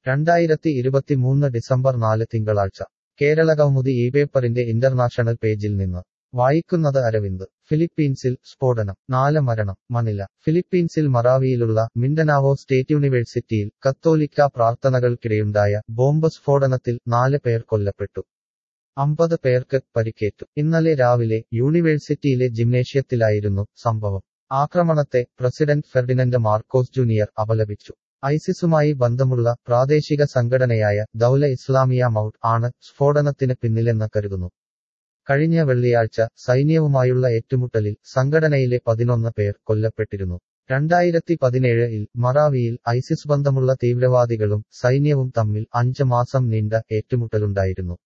രണ്ടായിരത്തി ഇരുപത്തിമൂന്ന് ഡിസംബർ നാല് തിങ്കളാഴ്ച കേരള കൗമുദി ഈ പേപ്പറിന്റെ ഇന്റർനാഷണൽ പേജിൽ നിന്ന് വായിക്കുന്നത് അരവിന്ദ് ഫിലിപ്പീൻസിൽ സ്ഫോടനം നാല് മരണം മണില ഫിലിപ്പീൻസിൽ മറാവിയിലുള്ള മിൻഡനാവോ സ്റ്റേറ്റ് യൂണിവേഴ്സിറ്റിയിൽ കത്തോലിക്ക പ്രാർത്ഥനകൾക്കിടെയുണ്ടായ ബോംബ് സ്ഫോടനത്തിൽ നാല് പേർ കൊല്ലപ്പെട്ടു അമ്പത് പേർക്ക് പരിക്കേറ്റു ഇന്നലെ രാവിലെ യൂണിവേഴ്സിറ്റിയിലെ ജിംനേഷ്യത്തിലായിരുന്നു സംഭവം ആക്രമണത്തെ പ്രസിഡന്റ് ഫെർഡിനൻഡ് മാർക്കോസ് ജൂനിയർ അപലപിച്ചു ഐസിസുമായി ബന്ധമുള്ള പ്രാദേശിക സംഘടനയായ ദൗല ഇസ്ലാമിയ മൗട്ട് ആണ് സ്ഫോടനത്തിന് പിന്നിലെന്ന് കരുതുന്നു കഴിഞ്ഞ വെള്ളിയാഴ്ച സൈന്യവുമായുള്ള ഏറ്റുമുട്ടലിൽ സംഘടനയിലെ പതിനൊന്ന് പേർ കൊല്ലപ്പെട്ടിരുന്നു രണ്ടായിരത്തി പതിനേഴിൽ മറാവിയിൽ ഐസിസ് ബന്ധമുള്ള തീവ്രവാദികളും സൈന്യവും തമ്മിൽ അഞ്ച് മാസം നീണ്ട ഏറ്റുമുട്ടലുണ്ടായിരുന്നു